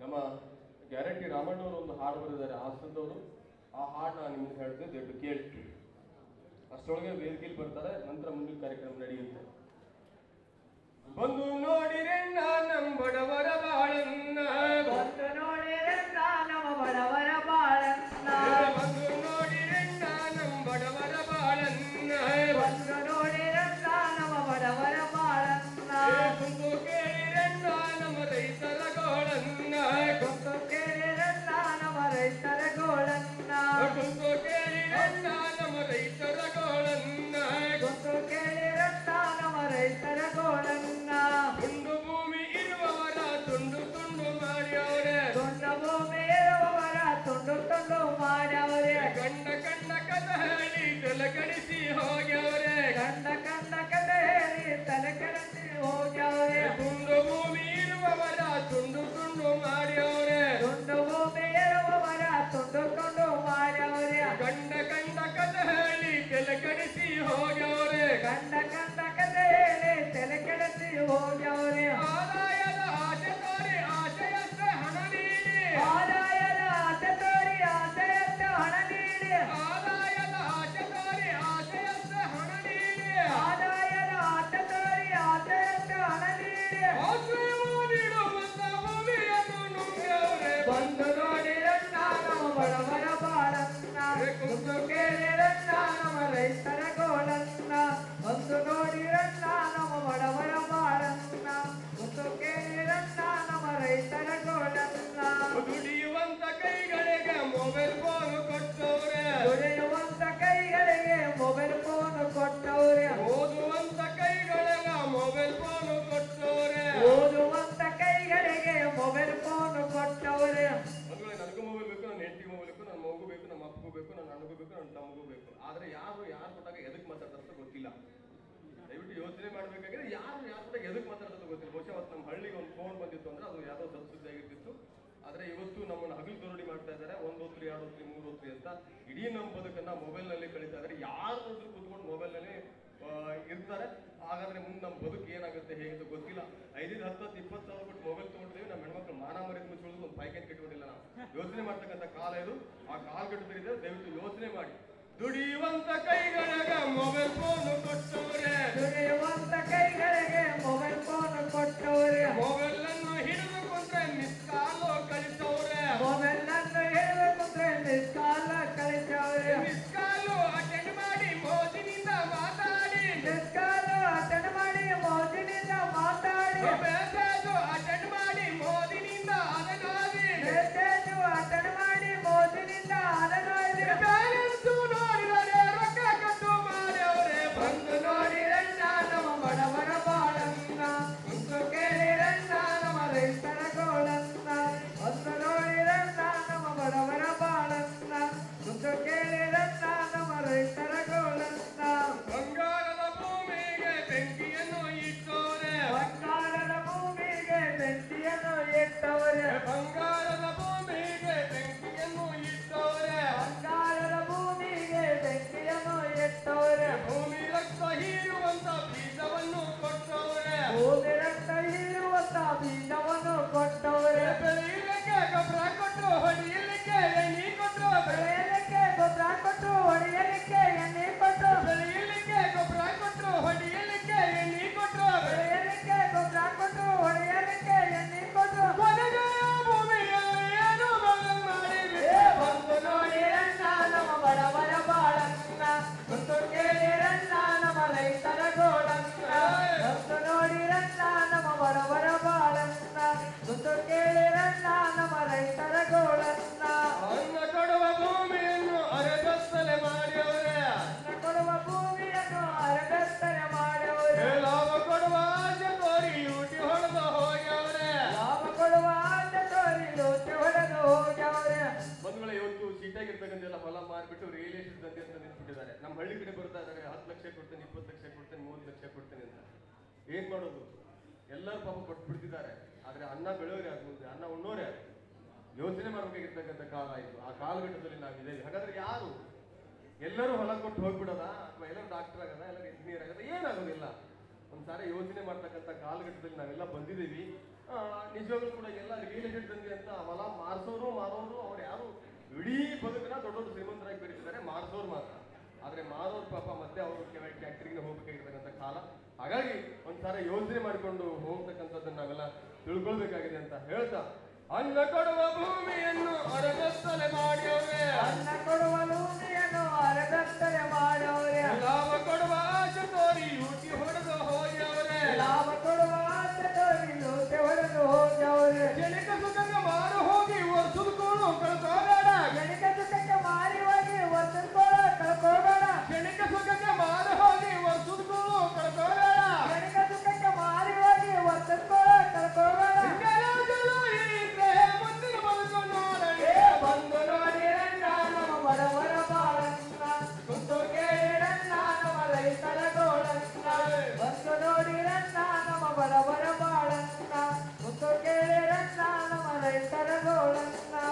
ನಮ್ಮ ಗ್ಯಾರಂಟಿ ರಾಮಣ್ಣವರು ಒಂದು ಹಾಡು ಬರೆದಿದ್ದಾರೆ ಹಾಸನದವರು ಆ ಹಾಡನ್ನ ನಿಮ್ಗೆ ಹೇಳ್ತೀನಿ ದಯವಿಟ್ಟು ಕೇಳಿ ಅಷ್ಟರೊಳಗೆ ವೇದಿಕೆಯಲ್ಲಿ ಬರ್ತಾರೆ ನಂತರ ಮುಂದಿನ ಕಾರ್ಯಕ್ರಮ ನಡೆಯುತ್ತೆ ಬಂದು ನೋಡಿರೆಣ್ಣ ನಮ್ ಬಡವರ ಬಾಳನ್ನ ಬಂದು ನೋಡಿರಣ್ಣ ನಮ್ಮ ಬಡವರ ಬಾಳನ್ನ ಬಂದು ನೋಡಿರೆಣ್ಣ ನಮ್ ಬಡವರ ಬಾಳನ್ನ ಬಂದು ನೋಡಿರಣ್ಣ ನಮ್ಮ ಬಡವರ ಬಾಳನ್ನ ಕುಂತು ಕೇಳಿರೆಣ್ಣ ನಮ್ಮ ರೈತರ ಗೋಳನ್ನ ಕುಂತು ಕೇಳಿರಣ್ಣ ನಮ್ಮ ರೈತರ ಗೋಳನ್ನ ಕುಂತು ಕೇಳಿರೆಣ್ಣ ನಮ್ಮ ರೈತರ ಗೋಳನ್ನ ಕುಂತು ಕೇಳಿರಣ್ಣ ನಮ್ಮ ರೈತರ ಗೋಳನ್ನ ತುಂಡು ಭೂಮಿ ಇರುವವರ ತುಂಡು ತುಂಡು ಮಾಡ್ಯವ್ರೆ ದೊಡ್ಡ ಭೂಮಿ ಇರುವವರ ತುಂಡು ತುಂಡು ಮಾಡ್ಯವ್ರೆ ಗಂಡ ಕಂಡ ಕಥ ಹೇಳಿ ತಲೆಗಡಿಸಿ ಹೋಗ್ಯವ್ರೆ ಕಂಡ ಕಂಡ ಕತೆ ಹೇಳಿ ತಲೆ ಕೆಡಿಸಿ ಹೋಗ್ಯವ್ರೆ ತುಂಡು ಭೂಮಿ ಇರುವವರ ತುಂಡು ತುಂಡು ಮಾಡ್ಯವ್ರೆ ತುಂಡು ಭೂಮಿ ಇರುವವರ ತುಂಡು ತುಂಡು ಮಾಡ್ಯವ್ರೆ ಗಂಡ ಕಂಡ ಕಥ ಹೇಳಿ ತಲೆಗಡಿಸಿ ಹೋಗ್ಯವ್ರೆ ಕಂಡ ಕಂಡ ಕತೆ ಹೇಳಿ ತಲೆ ಕೆಡಿಸಿ ಹೋಗ್ಯವ್ರೆ ಆದಾಯದ ಆಸೆ ತೋರಿ ಆಶಯಕ್ಕೆ ಹಣ ನೀಡಿ ಆದಾಯದ ಆಸೆ ತೋರಿ ಆಸೆಯತ್ತ ಹಣ ನೀಡಿ ಆದಾಯದ ಆಸೆ ತೋರಿ ಆಶಯಕ್ಕೆ ಹಣ ನೀಡಿ ಆದಾಯದ ಆಸೆ ತೋರಿ ಆಸೆಯತ್ತ ಹಣ ನೀಡಿ ಆಶ್ರಯವು ನೀಡುವಂತ ಭೂಮಿಯನ್ನು ನುಂಗ್ಯವ್ರೆ ಬಂದು ನೋಡಿರಣ್ಣ ನಮ್ಮ ಬಡವರ ಬಾಳನ್ನ ಕುಂದು ಕೇಳಿರಣ್ಣ ನಮ್ಮ ರೈತರ ಗೋಳನ್ನ ಬಂದು ನೋಡಿರಣ್ಣ ನಮ್ಮ ಬಡವರ ಬಾಳನ್ನ ಕುಂದು ಕೇಳಿರಣ್ಣ ನಮ್ಮ ರೈತರ ಗೋಳನ್ನ ದುಡಿಯುವಂತ ಕೈಗಳಿಗೆ ಮೊಬೈಲ್ ಫೋನ್ ಕೊಟ್ಟವ್ರೆ ದುಡಿಯುವಂತ ಕೈಗಳಿಗೆ ಮೊಬೈಲ್ ಫೋನ್ ಕೊಟ್ಟವ್ರೆ ಓದುವಂತ ಕೈಗಳಿಗೆ ಮೊಬೈಲ್ ಫೋನ್ ಕೊಟ್ಟವ್ರೆ ಓದುವಂತ ಕೈಗಳಿಗೆ ಮೊಬೈಲ್ ಫೋನ್ ಕೊಟ್ಟವ್ರೆ ಮದುವೆ ನನಗೂ ಮೊಬೈಲ್ ಬೇಕು ನನ್ನ ಹೆಂಡತಿಗೆ ಮೊಬೈಲ್ ಬೇಕು ನನ್ನ ಮಗು ಬೇಕು ನಮ್ಮ ಅಪ್ಪಗೂ ಬೇಕು ನನ್ನ ಅಣ್ಣಗೂ ಬೇಕು ನನ್ನ ತಮ್ಮಗೂ ಬೇಕು ಆದ್ರೆ ಯಾರು ಯಾರು ಕೊಟ್ಟಾಗ ಎದಕ್ ಮಾತಾಡ್ತಾರ ಅಂತ ಗೊತ್ತಿಲ್ಲ ದಯವಿಟ್ಟು ಯೋಚನೆ ಮಾಡ್ಬೇಕಾದ್ರೆ ಯಾರು ಯಾರು ಕೊಟ್ಟಾಗ ಎದಕ್ ಮಾತಾಡ್ತಾರ ಗೊತ್ತಿಲ್ಲ ಬಹುಶಃ ಅವತ್ತು ನಮ್ಮ ಹಳ್ಳಿಗೆ ಒಂದು ಫೋನ್ ಬಂದಿತ್ತು ಅಂದ್ರೆ ಅದು ಯಾವುದೋ ಸಂಸ್ಕೃತಿ ಆಗಿರ್ತಿತ್ತು ಆದ್ರೆ ಇವತ್ತು ನಮ್ಮನ್ನು ಹಗಲು ದೊರಡಿ ಮಾಡ್ತಾ ಇದ್ದಾರೆ ಒಂದ್ ಹೊತ್ರಿ ಎರಡು ಹೊತ್ರಿ ಮೂರು ಹೊತ್ರಿ ಅಂತ ಇಡೀ ನಮ್ಮ ಬದುಕನ್ನ ಮೊಬೈಲ್ ನಲ್ಲಿ ಕಳೀತಾ ಇದ್ದಾರೆ ಯಾರು ನೋಡಿದ್ರು ಕೂತ್ಕೊಂಡು ಮೊಬೈಲ್ ನಲ್ಲಿ ಆ, ಇರ್ತಾರೆ ಹಾಗಾದ್ರೆ ಮುಂದೆ ನಮ್ಮ ಬದುಕು ಏನಾಗುತ್ತೆ ಹೇಗೆ ಅಂತ ಗೊತ್ತಿಲ್ಲ ಐದೈದು ಹತ್ತು ಹತ್ತು ಇಪ್ಪತ್ತು ಸಾವಿರ ಕೊಟ್ಟು ಮೊಬೈಲ್ ತಗೊಂಡಿದ್ದೀವಿ ನಮ್ಮ ಹೆಣ್ಮಕ್ಳು ಮಾನ ಮರ್ಯಾದೆ ಮುಚ್ಚೋದು ಒಂದು ಪೈಕೇಟ್ ಕಟ್ಕೊಂಡಿಲ್ಲ ನಾವು ಯೋಚನೆ ಮಾಡ್ತಕ್ಕಂಥ ಕಾಲ ಇದು ಆ ಕಾಲ ಕಟ್ಟುತ್ತಿದೆ ದಯವಿಟ್ಟು ಯೋಚನೆ ಮಾಡಿ ದುಡಿಯುವಂತ ಕೈಗಳಾಗ ಮೊಬೈಲ್ ಫೋನ್ ಕೊಟ್ಟವ್ರೆ ದುಡಿಯುವಂತ ಕೈಗಳಿಗೆ ಮೊಬೈಲ್ ಫೋನ್ ಕೊಟ್ಟವ್ರೆ ಮೊಬೈಲ್ ಅನ್ನು ಹಿಡಿದು ಕೊಂಡ್ರೆ ಮಿಸ್ ಕಾಲು ಕಳಿಸವ್ರೆ ಮೊಬೈಲ್ ಅನ್ನು ಹೇಳಬೇಕಂದ್ರೆ ಮಿಸ್ ಕಾಲ ಕಳಿಸವ್ರೆ ಮಿಸ್ ಕಾಲು ಅಟೆಂಡ್ ಮಾಡಿ ಮೋದಿನಿಂದ ಮಾತಾಡಿ ಮಿಸ್ ಕಾಲ ಅಟೆಂಡ್ ಮಾಡಿ ಮೋದಿನಿಂದ ಮಾತಾಡಿ ಮೆಸೇಜ್ ಅಟೆಂಡ್ ಮಾಡಿ ಮೋದಿನಿಂದ ಅದನಾದಿ ಮೆಸೇಜ್ ಅಟೆಂಡ್ ಮಾಡಿ ಮೋದಿನಿಂದ ಅನನಾಯ್ತು ಬ್ಯಾಲೆನ್ಸ್ ನೋಡಿದರೆ ರೊಕ್ಕ ಕಟ್ಟು ಮಾಡ್ಯವ್ರೆ ಬಂದು ನೋಡಿರಣ್ಣ ನಮ್ಮ ಬಡವರ ಬಾಳನ್ನ ಕುಂತು ಕೇಳಿರಣ್ಣ ನಮ್ಮ ರೈತರ ಗೋಳನ್ನ ಬಂದು ನೋಡಿರಣ್ಣ ನಮ್ಮ ಬಡವರ ಬಾಳನ್ನ ಕುಂತು ಕೇಳಿರಣ್ಣ ನಮ್ಮ ರೈತರ ಗೋಳನ್ನ ಬಂಗಾರದ ಭೂಮಿಗೆ ಬೆಂಕಿಯನ್ನು ಇಟ್ಟೋರೆ ಬಂಗಾರದ ಭೂಮಿಗೆ ಬೆಂಕಿಯನ್ನು ಇಟ್ಟವರೆ ಬಂಗಾರದ ಭೂಮಿಗೆ ಬೆಂಕಿಯನ್ನು ಇಟ್ಟೋರೆ ಬಂಗಾರದ ಭೂಮಿಗೆ ಬೆಂಕಿಯನ್ನು ಇಟ್ಟವರೆ ಭೂಮಿ ರಕ್ತ ಹೀರುವಂತ ಬೀಜವನ್ನು ಕೊಟ್ಟವ್ರೆ ಭೂಮಿ ರಕ್ತ ಹೀರುವಂತ ಬೀಜವನ್ನು ಕೊಟ್ಟವರೆ ಬೆಳೆಯಲಿಕ್ಕೆ ಗೊಬ್ಬರ ಕೊಟ್ಟು ಹೊಡಿಯಲಿಕ್ಕೆ ಎಣ್ಣೆ ಕೊಟ್ಟು ಬೆಳೆಯಲಿಕ್ಕೆ ಗೊಬ್ಬರ ಕೊಟ್ಟು ಹೊಡೆಯಲಿಕ್ಕೆ ಎಣ್ಣೆ ಕೊಟ್ಟು ಬೆಳೆಯಲಿಕ್ಕೆ ಗೊಬ್ಬರ ಕೊಟ್ಟು ಹೊಡಿಯಲಿಕ್ಕೆ ಎಣ್ಣೆ ಕೊಟ್ಟು ಬೆಳೆಯಲಿಕ್ಕೆ ಗೊಬ್ಬರ ಕೊಟ್ಟು ಹೊಡೆಯಲಿಕ್ಕೆ ಎಣ್ಣೆ ಕೊಟ್ಟು ಕೊನೆಗೆ ಭೂಮಿಯಲ್ಲಿ ಏನು ಬದಲು ಮಾಡಿವೆ ಏ ಬಂದು ನೋಡಿರಣ್ಣ ನಮ್ಮ ಬಡವರ ಬಾಳನ್ನ ಬಂದು ಕೇಳಿರಣ್ಣ ನಮ್ಮ ರೈತರ ಗೋಳನ್ನ ಬಂದು ನೋಡಿರಣ್ಣ ನಮ್ಮ ಬಡವರ ಬಾಳನ್ನ ಬಂದು ಕೇಳಿರಣ್ಣ ನಮ್ಮ ರೈತರ ಗೋಳನ್ನ ಅನ್ನ ಕೊಡುವ ಭೂಮಿಯನ್ನು ಅರೆದತ್ತಲೆ ಮಾಡಿಯವರೇ ಅನ್ನ ಕೊಡುವ ಭೂಮಿಯನ್ನು ಅರಗತ್ತನೆ ಮಾಡವರು ಲಾಭ ಕೊಡುವ ಆಸೆ ತೋರಿ ಯೂಟಿ ಹೊಡೆದು ಹೋಗ್ಯವರೇ ಲಾಭ ಕೊಡುವ ಆಟ ತೋರಿ ಲೋಚೆ ಹೊಡೆದು ಹೋಗ್ಯವ್ರೆ ಬಂಧುಗಳ ಇವತ್ತು ಸೀಟಾಗಿರ್ತಕ್ಕಂಥೆಲ್ಲ ಹೊಲ ಮಾರ್ಬಿಟ್ಟು ರಿಯಲ್ ಎಸ್ಟೇಟ್ ದಂಧೆ ಅಂತ ನಿಂತ್ಬಿಟ್ಟಿದ್ದಾರೆ ನಮ್ಮ ಹಳ್ಳಿ ಕಡೆ ಬರ್ತಾ ಇದ್ದಾರೆ ಹತ್ತು ಲಕ್ಷ ಕೊಡ್ತೇನೆ ಇಪ್ಪತ್ತು ಲಕ್ಷ ಕೊಡ್ತೇನೆ ಮೂವತ್ತು ಲಕ್ಷ ಕೊಡ್ತೇನೆ ಅಂತ ಏನ್ ಮಾಡೋದು ಎಲ್ಲರೂ ಪಾಪ ಕೊಟ್ಬಿಡ್ತಿದ್ದಾರೆ ಆದ್ರೆ ಅನ್ನ ಬೆಳೆಯೋರು ಯಾರು ಮುಂದೆ ಅನ್ನ ಉಣ್ಣೋರು ಯಾರು ಯೋಚನೆ ಮಾಡ್ಬೇಕಾಗಿರ್ತಕ್ಕಂಥ ಕಾಲ ಇದು ಆ ಕಾಲಘಟ್ಟದಲ್ಲಿ ನಾವಿದ್ದೇವೆ ಹಾಗಾದ್ರೆ ಯಾರು ಎಲ್ಲರೂ ಹೊಲ ಕೊಟ್ಟು ಹೋಗ್ಬಿಡೋದ ಅಥವಾ ಎಲ್ಲರೂ ಡಾಕ್ಟರ್ ಆಗದ ಎಲ್ಲರೂ ಇಂಜಿನಿಯರ್ ಆಗದ ಏನಾಗೋದಿಲ್ಲ ಒಂದ್ಸಾರಿ ಯೋಚನೆ ಮಾಡ್ತಕ್ಕಂಥ ಕಾಲಘಟ್ಟದಲ್ಲಿ ನಾವೆಲ್ಲ ಬಂದಿದ್ದೀವಿ ನಿಜವಾಗ್ಲೂ ಕೂಡ ಎಲ್ಲ ರಿಯಲ್ ಎಸ್ಟೇಟ್ ದಂಧೆ ಅಂತ ಹೊಲ ಮಾರ್ಸೋರು ಮಾರೋರು ಅವ್ರು ಯಾರು ಇಡೀ ಬದುಕನ್ನ ದೊಡ್ಡ ದೊಡ್ಡ ಶ್ರೀಮಂತರಾಗಿ ಬೆರೀತಿದ್ದಾರೆ ಮಾರ್ಸೋರು ಮಾತ್ರ ಆದ್ರೆ ಮಾರೋರು ಪಾಪ ಮತ್ತೆ ಅವರು ಫ್ಯಾಕ್ಟ್ರಿಗೆ ಹೋಗ್ಬೇಕಾಗಿರ್ತಕ್ಕಂಥ ಕಾಲ ಹಾಗಾಗಿ ಒಂದ್ಸಾರ ಯೋಚನೆ ಮಾಡಿಕೊಂಡು ಹೋಗ್ತಕ್ಕಂಥದ್ದನ್ನ ನಾವೆಲ್ಲ ತಿಳ್ಕೊಳ್ಬೇಕಾಗಿದೆ ಅಂತ ಹೇಳ್ತಾ ಅನ್ನ ಕೊಡುವ ಭೂಮಿಯನ್ನು ಅರಗತ್ತಲೆ ಮಾಡಿಯವ್ರೆ ಅನ್ನ ಕೊಡುವ ಭೂಮಿಯನ್ನು ಅರಗತ್ತಲೆ ಮಾಡವ್ರೆ ಲಾಭ ಕೊಡುವ ಆಶೆ ತೋರಿ ಲೂಟಿ ಹೊಡೆದು ಹೋಗ್ಯವ್ರೆ ಲಾಭ ಕೊಡುವ ಆಸೆ ತೋರಿ ಲೂಟಿ ಹೊಡೆದು ಹೋಗ್ಯವ್ರೆ ಕ್ಷಣಿಕ ಸುಖಕ್ಕೆ ಮಾರು ಹೋಗಿ ವರ್ಷದಕ್ಕೂ ಕಳ್ಕೋಬೇಡ ಗಣಿತ ಸುಖಕ್ಕೆ ಮಾರಿ ಹೋಗಿ ಒಂದೊಂದ್ಕೋಳ ಕಳ್ಕೋಬೇಡ ಕ್ಷಣಿಕ ಸುಖಕ್ಕೆ ಮಾರು ಹೋಗಿ ವರ್ಷದಕ್ಕೂ ಕಳ್ಕೋಬೇಡ ಗಣಿತ ಸುಖಕ್ಕೆ ಮಾರಿ ಹೋಗಿ ಒಂದೊಂದ್ಕೋಳ ಕಳ್ಕೋಬೇಡ ಗಲಾಟೆಗಳು ಇದ್ರೆ ಮುಂದಿನ ಬದುಕು ನೋಡಲಿ. ಏ ಬಂದು ನೋಡಿರಣ್ಣ ನಮ್ಮ ಬಡವರ ಬಾಳನ್ನ ಕುಂತು ಕೇಳಿರಣ್ಣ ನಮ್ಮ ರೈತರ ಗೋಳನ್ನ ಬಂದು ನೋಡಿರಣ್ಣ ನಮ್ಮ ಬಡವರ ಬಾಳನ್ನ ಕುಂತು ಕೇಳಿರಣ್ಣ ನಮ್ಮ ರೈತರ ಗೋಳನ್ನ